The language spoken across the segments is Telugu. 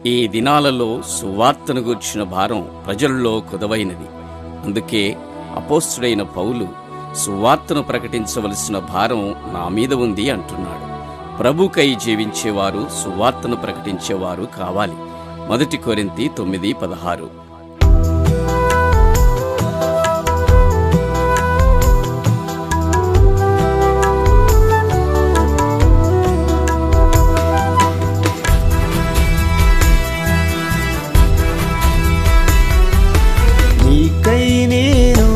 ఈ దినాలలో సువార్తను గూర్చిన భారం ప్రజల్లో కొదవైనది అందుకే అపోస్తుడైన పౌలు సువార్తను ప్రకటించవలసిన భారం నా మీద ఉంది అంటున్నాడు ప్రభుకై జీవించేవారు సువార్తను ప్రకటించేవారు కావాలి మొదటి కొరింతి తొమ్మిది పదహారు నీకై నేను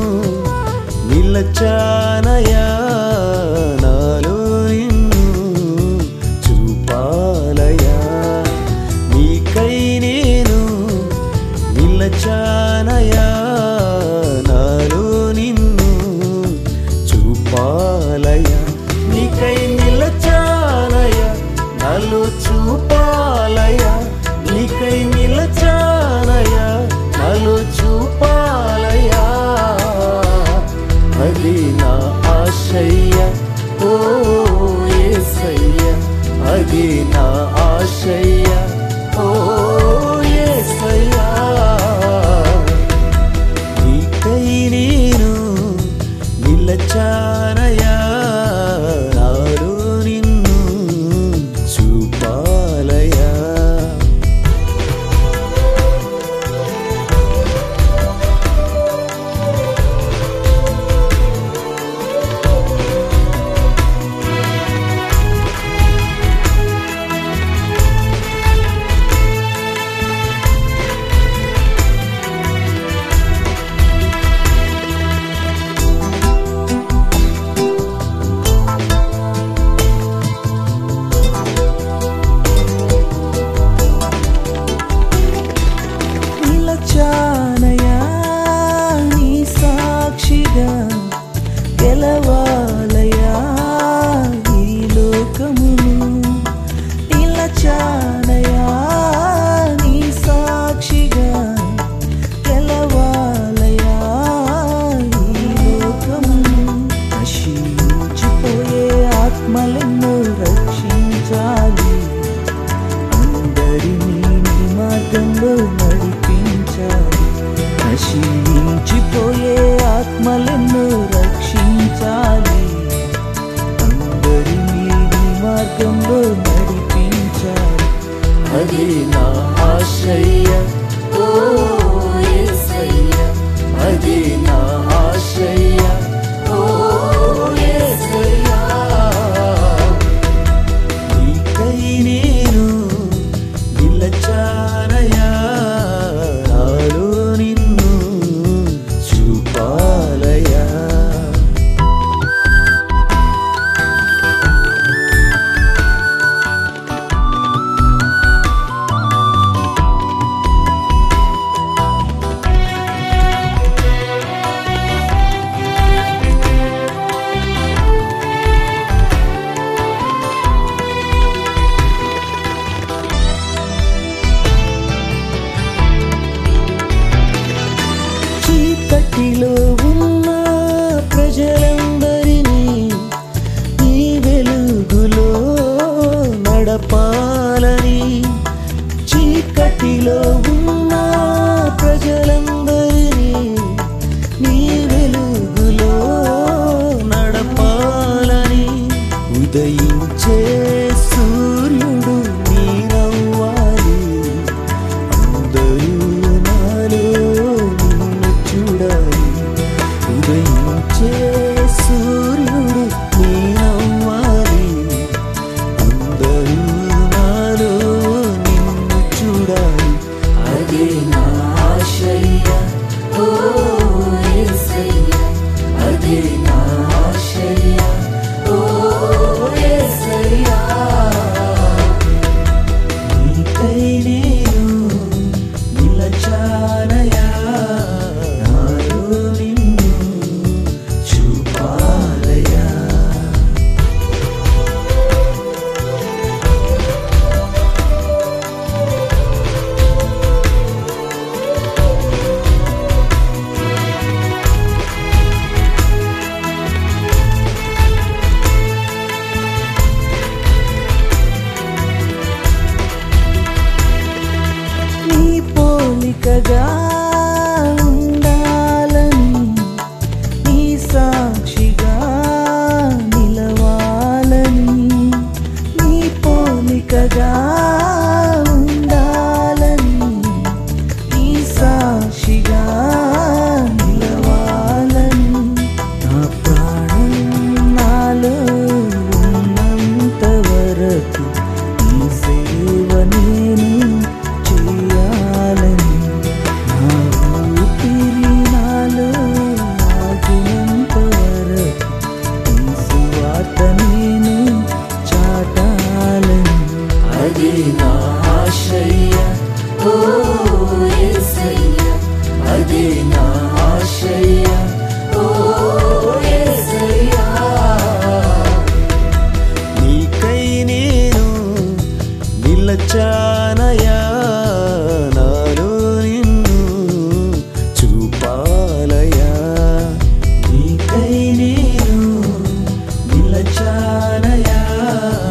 నిలచానయా నాలో నిన్ను చూపాలయా నీకై నేను నిలచానయా నాలో నిన్ను చూపాలయా నీకై నిలచానయా నాలో చూపాలయా నీకై నిలచానయా నాలో చూపాలయా అది నా ఆశయ్య ఓ యేసయ్య అది నా ఆశయ్య ఓ యేసయ్య నీకై నేను నిలచానయా నాలో నిన్ను చూపాలయా నిలచానయా నీ సాక్షిగా గెలవాలయా ఈ లోకమును నిలచానయా నీ సాక్షిగా గెలవాలయా ఈ లోకమును నశించిపోయే ఆత్మలను రక్షించాలి అందరినీ నీ మార్గంలో నడిపించాలి నశించిపోయే ఆత్మలను రక్షించాలి అందరినీ నీ మార్గంలో నడిపించాలి అది నా ఆశయ్య ఓ యేసయ్య అది నా ఆశయ్య ఓ యేసయ్య నీకై నేను నిలచానయా నాలో నిన్ను చూపాలయా చీకటిలో ఉన్న ప్రజలందరినీ ఈ వెలుగులో నడపాలని చీకటిలో ఉన్న ప్రజలందరినీ నీ వెలుగులో నడపాలని ఉదయించే సూర్యుడు నీరవ్వాలి అందరూ నాలో నిన్ను చూడాలి ఉదయించే సూర్యుడు నీరవ్వాలి అందరూ నాలో నిన్ను చూడాలి పోలికగా ఉండాలని నీ సాక్షిగా నిలవాలని నీ పోలికగా ఉండాలని నీ సాక్షిగా నిలవాలని నా ప్రాణం నాలో ఉన్నంత వరకు ఈ సేవ నేను చేయాలని నా ఊపిరి నాలో ఆగినంత వరకు ఈ సువార్త నేను చాటాలని అది నా ఆశయ ఓ యేసయ్య అది నా ఆశయ ఓ యేసయ్య నీకై నేను నిలచానయా నాలో నిన్ను చూపాలయా నీకై నేను నిలచానయా